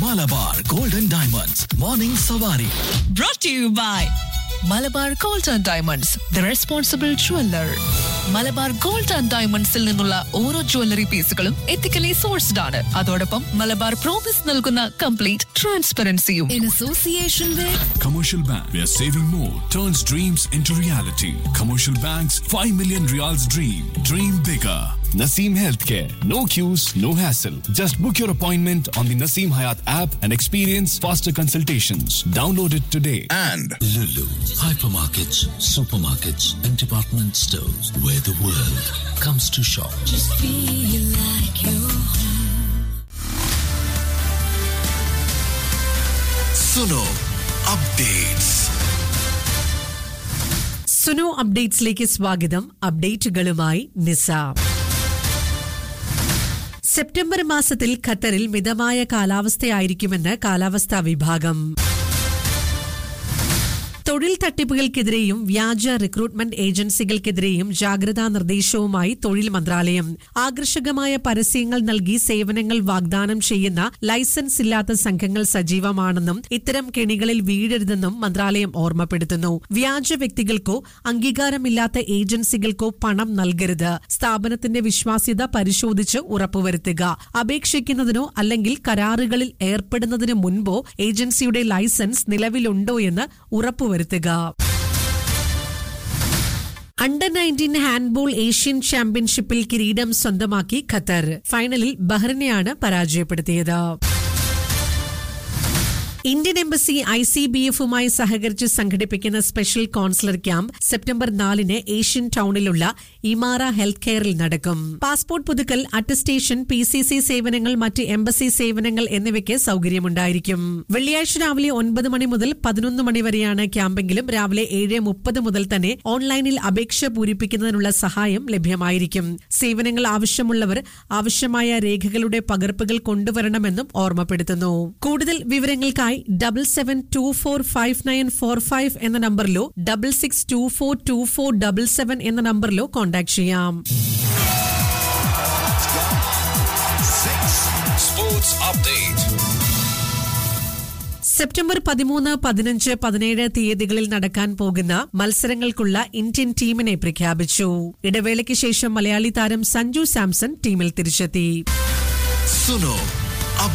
Malabar golden diamonds morning സവാരി brought to you by Malabar gold and diamonds the responsible jeweller Malabar gold and ഡയമണ്ട്സിൽ നിന്നുള്ള ഓരോ jewellery പീസുകളും ethically sourced ആണ് അതോടൊപ്പം മലബാർ പ്രോമിസ് നൽകുന്ന കംപ്ലീറ്റ് ട്രാൻസ്പെറൻസിയും in association with Commercial Bank, where saving more turns dreams into reality. Commercial Bank's 5 million reals dream. Dream bigger. Naseem Healthcare. No queues, no hassle. Just book your appointment on the Naseem Hayat app and experience faster consultations. Download it today. and Lulu, hypermarkets, supermarkets, and department stores where the world comes to shop. Suno updates Suno അപ്ഡേറ്റ്സിലേക്ക് സ്വാഗതം അപ്ഡേറ്റുകളുമായി നിസ September മാസത്തിൽ ഖത്തറിൽ മിതമായ കാലാവസ്ഥയായിരിക്കുമെന്ന് കാലാവസ്ഥാ വിഭാഗം തൊഴിൽ തട്ടിപ്പുകൾക്കെതിരെയും വ്യാജ റിക്രൂട്ട്മെന്റ് ഏജൻസികൾക്കെതിരെയും ജാഗ്രതാ നിർദ്ദേശവുമായി തൊഴിൽ മന്ത്രാലയം ആകർഷകമായ പരസ്യങ്ങൾ നൽകി സേവനങ്ങൾ വാഗ്ദാനം ചെയ്യുന്ന ലൈസൻസ് ഇല്ലാത്ത സംഘങ്ങൾ സജീവമാണെന്നും ഇത്തരം കെണികളിൽ വീഴരുതെന്നും മന്ത്രാലയം ഓർമ്മപ്പെടുത്തുന്നു വ്യാജ വ്യക്തികൾക്കോ അംഗീകാരമില്ലാത്ത ഏജൻസികൾക്കോ പണം നൽകരുത് സ്ഥാപനത്തിന്റെ വിശ്വാസ്യത പരിശോധിച്ച് ഉറപ്പുവരുത്തുക അപേക്ഷിക്കുന്നതിനോ അല്ലെങ്കിൽ കരാറുകളിൽ ഏർപ്പെടുന്നതിന് മുൻപോ ഏജൻസിയുടെ ലൈസൻസ് നിലവിലുണ്ടോ എന്ന് ഉറപ്പുവരുത്തുക അണ്ടർ നയൻറ്റീൻ ഹാൻഡ്ബോൾ ഏഷ്യൻ ചാമ്പ്യൻഷിപ്പിൽ കിരീടം സ്വന്തമാക്കി ഖത്തർ ഫൈനലിൽ ബഹ്റിനെയാണ് പരാജയപ്പെടുത്തിയത് Indian embassy I C B എഫുമായി സഹകരിച്ച് സംഘടിപ്പിക്കുന്ന സ്പെഷ്യൽ കോൺസുലർ ക്യാമ്പ് സെപ്റ്റംബർ നാലിന് ഏഷ്യൻ ടൗണിലുള്ള ഇമാറ ഹെൽത്ത് കെയറിൽ നടക്കും പാസ്പോർട്ട് പുതുക്കൽ അറ്റസ്റ്റേഷൻ പി സി സി സേവനങ്ങൾ മറ്റ് എംബസി സേവനങ്ങൾ എന്നിവയ്ക്ക് സൗകര്യമുണ്ടായിരിക്കും വെള്ളിയാഴ്ച രാവിലെ ഒൻപത് മണി മുതൽ പതിനൊന്ന് മണി വരെയാണ് ക്യാമ്പെങ്കിലും രാവിലെ ഏഴ് മുപ്പത് മുതൽ തന്നെ ഓൺലൈനിൽ അപേക്ഷ പൂരിപ്പിക്കുന്നതിനുള്ള സഹായം ലഭ്യമായിരിക്കും സേവനങ്ങൾ ആവശ്യമുള്ളവർ ആവശ്യമായ രേഖകളുടെ പകർപ്പുകൾ കൊണ്ടുവരണമെന്നും ഓർമ്മപ്പെടുത്തുന്നു കൂടുതൽ വിവരങ്ങൾക്കായി double seven two four five nine four five എന്ന നമ്പറിലോ double six two four two four double seven എന്ന നമ്പറിലോ കോൺടാക്ട് ചെയ്യാം Sports Update. സെപ്റ്റംബർ പതിമൂന്ന് പതിനഞ്ച് പതിനേഴ് തീയതികളിൽ നടക്കാൻ പോകുന്ന മത്സരങ്ങൾക്കുള്ള ഇന്ത്യൻ ടീമിനെ പ്രഖ്യാപിച്ചു ഇടവേളയ്ക്ക് ശേഷം മലയാളി താരം സഞ്ജു സാംസൺ ടീമിൽ തിരിച്ചെത്തി സുനോ